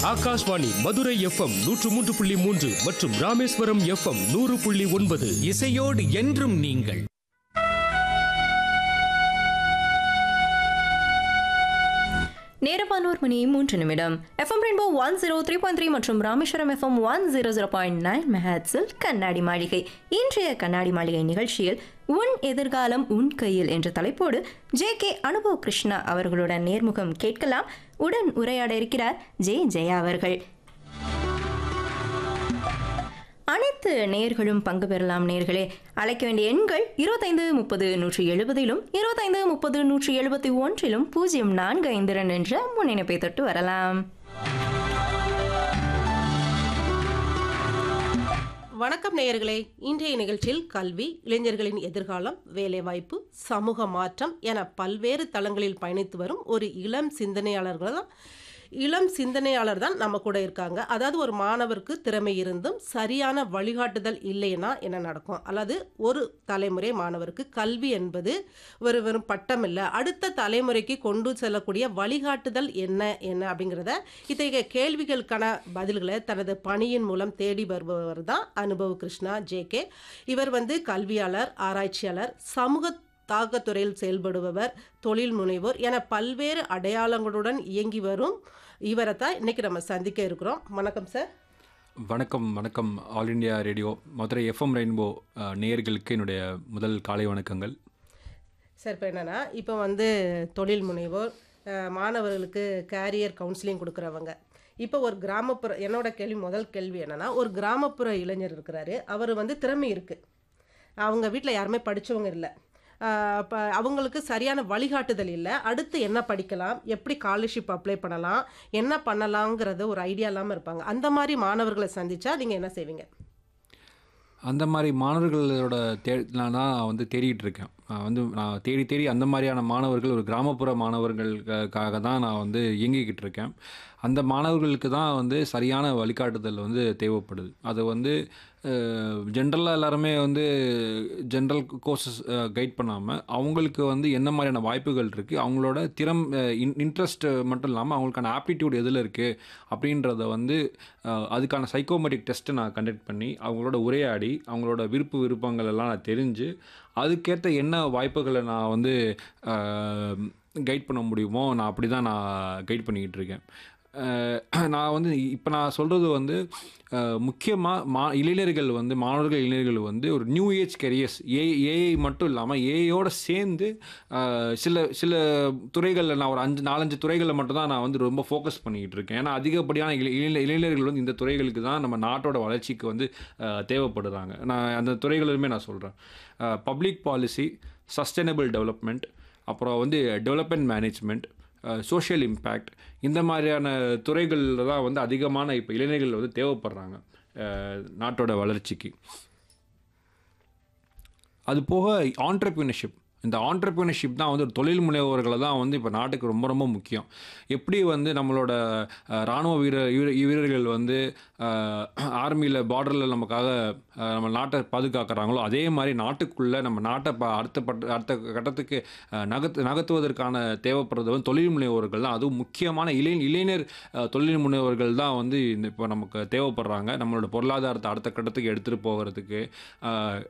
Akashvani Madurai FM நூற்று மூன்று புள்ளி மூன்று மற்றும் ராமேஸ்வரம் எஃப்எம் நூறு புள்ளி ஒன்பது இசையோடு என்றும் நீங்கள் நேரப்பானோர் மணி மூன்று நிமிடம் F M rainbow one zero three point three மற்றும் Rameswaram F M one zero zero point nine மெஹாட்ஸில் கண்ணாடி மாளிகை இன்றைய கண்ணாடி மாளிகை நிகழ்ச்சியில் உன் எதிர்காலம் உன் கையில் என்ற தலைப்போடு ஜே கே அனுபவ் கிருஷ்ணா அவர்களுடன் நேர்முகம் கேட்கலாம் உடன் உரையாட இருக்கிறார் ஜே ஜெயா அவர்கள் அனைத்து நேர்களும் பங்கு பெறலாம் நேர்களே அழைக்க வேண்டிய எண்கள் இருபத்தைந்து முப்பது நூற்றி எழுபதிலும் இருபத்தைந்து முப்பது நூற்றி எழுபத்தி ஒன்றிலும் பூஜ்ஜியம் நான்கு ஐந்து இரண்டு என்ற முன்னிணைப்பை தொட்டு வரலாம் வணக்கம் நேயர்களே இன்றைய நிகழ்ச்சியில் கல்வி இளைஞர்களின் எதிர்காலம் வேலைவாய்ப்பு சமூக மாற்றம் என பல்வேறு தளங்களில் பயணித்து வரும் ஒரு இளம் சிந்தனையாளர்கள் தான் இளம் சிந்தனையாளர் தான் நம்ம கூட இருக்காங்க அதாவது ஒரு மாணவருக்கு திறமை இருந்தும் சரியான வழிகாட்டுதல் இல்லைன்னா என்ன நடக்கும் அல்லது ஒரு தலைமுறை மாணவருக்கு கல்வி என்பது ஒரு வெறும் பட்டம் இல்லை அடுத்த தலைமுறைக்கு கொண்டு செல்லக்கூடிய வழிகாட்டுதல் என்ன என்ன அப்படிங்கிறத இத்தகைய கேள்விகளுக்கான பதில்களை தனது பணியின் மூலம் தேடி வருபவர் தான் அனுபவ் கிருஷ்ணா ஜேகே இவர் வந்து கல்வியாளர் ஆராய்ச்சியாளர் சமூக தாக்கத்துறையில் செயல்படுபவர் தொழில் முனைவோர் என பல்வேறு அடையாளங்களுடன் இயங்கி வரும் இவரை தான் இன்னைக்கு நம்ம சந்திக்க இருக்கிறோம் வணக்கம் சார் வணக்கம் வணக்கம் All India Radio Madurai F M rainbow அஹ், நேயர்களுக்கு என்னுடைய முதல் காலை வணக்கங்கள் சார் இப்போ என்னென்னா இப்போ வந்து தொழில் முனைவோர் அஹ், மாணவர்களுக்கு கேரியர் கவுன்சிலிங் கொடுக்குறவங்க இப்போ ஒரு கிராமப்புற என்னோட கேள்வி முதல் கேள்வி என்னென்னா ஒரு கிராமப்புற இளைஞர் இருக்கிறாரு அவர் வந்து திறமை இருக்குது அவங்க வீட்டில் யாருமே படித்தவங்க இல்லை இப்போ அவங்களுக்கு சரியான வழிகாட்டுதல் இல்லை அடுத்து என்ன படிக்கலாம் எப்படி ஸ்காலர்ஷிப் அப்ளை பண்ணலாம் என்ன பண்ணலாங்கிறது ஒரு ஐடியா இல்லாமல் இருப்பாங்க அந்த மாதிரி மாணவர்களை சந்திச்சா நீங்கள் என்ன செய்வீங்க அந்த மாதிரி மாணவர்களோட தே நான் தான் வந்து தேடிட்டு இருக்கேன் நான் வந்து நான் தேடி தேடி அந்த மாதிரியான மாணவர்கள் ஒரு கிராமப்புற மாணவர்களுக்காக தான் நான் வந்து இயங்கிக்கிட்டு இருக்கேன் அந்த மாணவர்களுக்கு தான் வந்து சரியான வழிகாட்டுதல் வந்து தேவைப்படுது அது வந்து ஜென்ரலாக எல்லாருமே வந்து ஜென்ரல் கோர்சஸ் கைட் பண்ணாமல் அவங்களுக்கு வந்து என்ன மாதிரியான வாய்ப்புகள் இருக்குது அவங்களோட திறம் இன்ட்ரெஸ்ட் மட்டும் இல்லாமல் அவங்களுக்கான ஆப்டிடியூட் எதில் இருக்குது அப்படின்றத வந்து அஹ், அதுக்கான சைக்கோமெட்ரிக் டெஸ்ட்டை நான் கண்டக்ட் பண்ணி அவங்களோட உரையாடி அவங்களோட விருப்பு விருப்பங்கள் எல்லாம் நான் தெரிஞ்சு அதுக்கேற்ற என்ன வாய்ப்புகளை நான் வந்து கைட் பண்ண முடியுமோ நான் அப்படி தான் நான் கைட் பண்ணிக்கிட்டு இருக்கேன் அஹ் நான் வந்து இப்போ நான் சொல்கிறது வந்து முக்கியமாக மா இளைஞர்கள் வந்து மாணவர்கள் இளைஞர்கள் வந்து ஒரு new age careers a AI மட்டும் இல்லாமல் ஏஐயோட சேர்ந்து அஹ், சில சில துறைகளில் நான் ஒரு அஞ்சு நாலஞ்சு துறைகளில் மட்டும் தான் நான் வந்து ரொம்ப ஃபோக்கஸ் பண்ணிக்கிட்டு இருக்கேன் ஏன்னா அதிகப்படியான இளை இளை- இளைஞர்கள் வந்து இந்த துறைகளுக்கு தான் நம்ம நாட்டோட வளர்ச்சிக்கு வந்து அஹ், தேவைப்படுறாங்க நான் அந்த துறைகளுமே நான் சொல்கிறேன் பப்ளிக் பாலிசி சஸ்டைனபிள் டெவலப்மெண்ட் அப்புறம் வந்து டெவலப்மெண்ட் மேனேஜ்மெண்ட் சோஷியல் இம்பேக்ட் இந்த மாதிரியான துறைகளில் தான் வந்து அதிகமான இப்போ இளைஞர்கள் வந்து தேவைப்படுறாங்க அஹ், நாட்டோட வளர்ச்சிக்கு அது போக ஆண்டர்பிரினர்ஷிப் இந்த ஆண்டர்பிரினர்ஷிப் தான் வந்து ஒரு தொழில் முனைவோர்களை தான் வந்து இப்போ நாட்டுக்கு ரொம்ப ரொம்ப முக்கியம் எப்படி வந்து நம்மளோட அஹ், ராணுவ வீரர் வீர- வீரர்கள் வந்து ஆர்மியில் பார்டரில் நமக்காக அஹ், நம்ம நாட்டை பாதுகாக்கிறாங்களோ அதே மாதிரி நாட்டுக்குள்ளே நம்ம நாட்டை ப அடுத்த பட்ட அடுத்த கட்டத்துக்கு அஹ், நகர்த்து நகர்த்துவதற்கான தேவைப்படுறது வந்து தொழில் முனைவோர்கள் தான் அதுவும் முக்கியமான இளை இளைஞர் அஹ், தொழில் முனைவோர்கள் தான் வந்து இந்த இப்போ நமக்கு தேவைப்படுறாங்க நம்மளோட பொருளாதாரத்தை அடுத்த கட்டத்துக்கு எடுத்துகிட்டு போகிறதுக்கு அஹ்,